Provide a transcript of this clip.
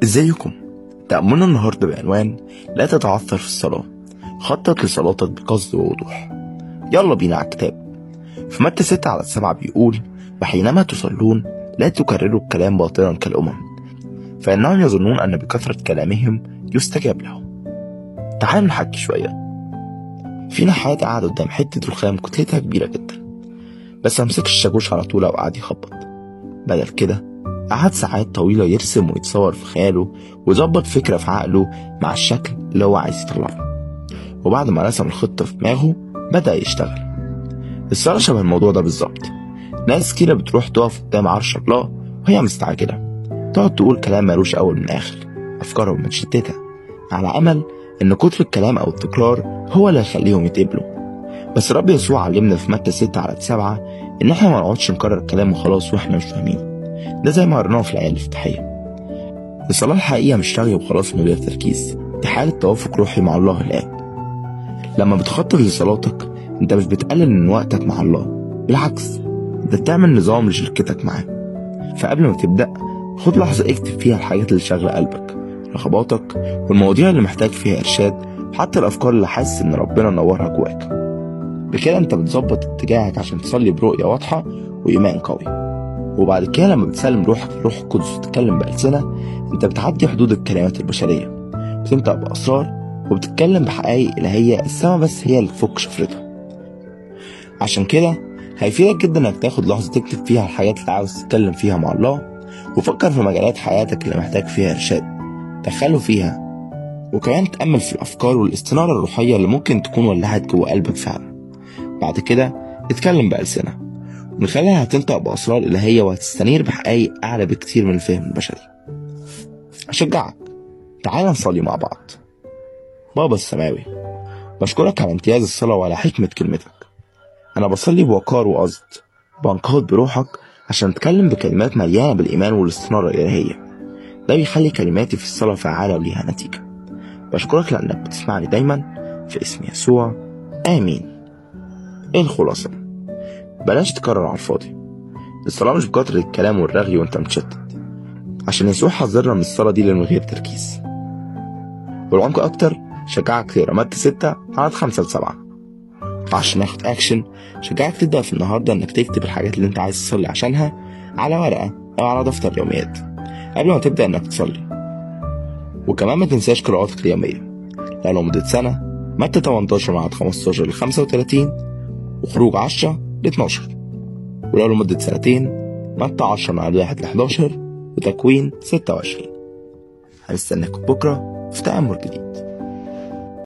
ازيكم تأملنا النهاردة بعنوان لا تتعثر في الصلاة خطط لصلاتك بقصد ووضوح يلا بينا على الكتاب في متى 6 على 7 بيقول وحينما تصلون لا تكرروا الكلام باطلا كالأمم فإنهم يظنون أن بكثرة كلامهم يستجاب لهم تعالوا نحكي شوية فينا حد قاعد قدام حتة رخام كتلتها كبيرة جدا بس ممسكش الشاكوش على طول أو قاعد يخبط بدل كده قعد ساعات طويلة يرسم ويتصور في خياله ويظبط فكرة في عقله مع الشكل اللي هو عايز يطلعه وبعد ما رسم الخطة في دماغه بدأ يشتغل الصلاة شبه الموضوع ده بالظبط ناس كده بتروح تقف قدام عرش الله وهي مستعجلة تقعد تقول كلام مالوش أول من آخر أفكارهم متشتتة على أمل إن كتر الكلام أو التكرار هو اللي هيخليهم يتقبلوا بس رب يسوع علمنا في متى 6 على 7 إن إحنا ما نقعدش نكرر الكلام وخلاص وإحنا مش فاهمين ده زي ما قريناه في الآية الافتتاحية الصلاة الحقيقية مش رغي وخلاص من غير تركيز دي حالة توافق روحي مع الله الآب لما بتخطط لصلاتك انت مش بتقلل من وقتك مع الله بالعكس انت بتعمل نظام لشركتك معاه فقبل ما تبدأ خد لحظة اكتب فيها الحاجات اللي شاغلة قلبك رغباتك والمواضيع اللي محتاج فيها إرشاد وحتى الأفكار اللي حاسس إن ربنا نورها جواك بكده انت بتظبط اتجاهك عشان تصلي برؤية واضحة وإيمان قوي وبعد كده لما بتسلم روحك للروح القدس وتتكلم بألسنة انت بتعدي حدود الكلمات البشرية بتنطق بأسرار وبتتكلم بحقائق إلهية السما بس هي اللي تفك شفرتها عشان كده هيفيدك جدا انك تاخد لحظة تكتب فيها الحاجات اللي عاوز تتكلم فيها مع الله وفكر في مجالات حياتك اللي محتاج فيها إرشاد دخله فيها وكمان تأمل في الأفكار والاستنارة الروحية اللي ممكن تكون ولعت جوه قلبك فعلا بعد كده اتكلم بألسنة ومن خلالها هتنطق بأسرار إلهية وهتستنير بحقائق أعلى بكتير من الفهم البشري أشجعك تعال نصلي مع بعض بابا السماوي بشكرك على امتياز الصلاة وعلى حكمة كلمتك أنا بصلي بوقار وقصد بنقاد بروحك عشان أتكلم بكلمات مليانة بالإيمان والاستنارة الإلهية ده بيخلي كلماتي في الصلاة فعالة وليها نتيجة بشكرك لأنك بتسمعني دايما في اسم يسوع آمين إيه الخلاصة؟ بلاش تكرر على الفاضي الصلاة مش بكتر الكلام والرغي وانت متشتت عشان يسوع حذرنا من الصلاة دي من غير تركيز والعمق أكتر شجعك تقرا متى ستة عدد خمسة لسبعة عشان ناخد أكشن شجعك تبدأ في النهاردة إنك تكتب الحاجات اللي أنت عايز تصلي عشانها على ورقة أو على دفتر يوميات قبل ما تبدأ إنك تصلي وكمان ما تنساش قراءاتك اليومية لأنه مدة سنة متى 18 عدد 15 ل 35 وخروج 10 ل 12 ولو لمدة سنتين متى 10 من عدد 1 ل 11 وتكوين 26 هنستناكم بكرة في تأمل جديد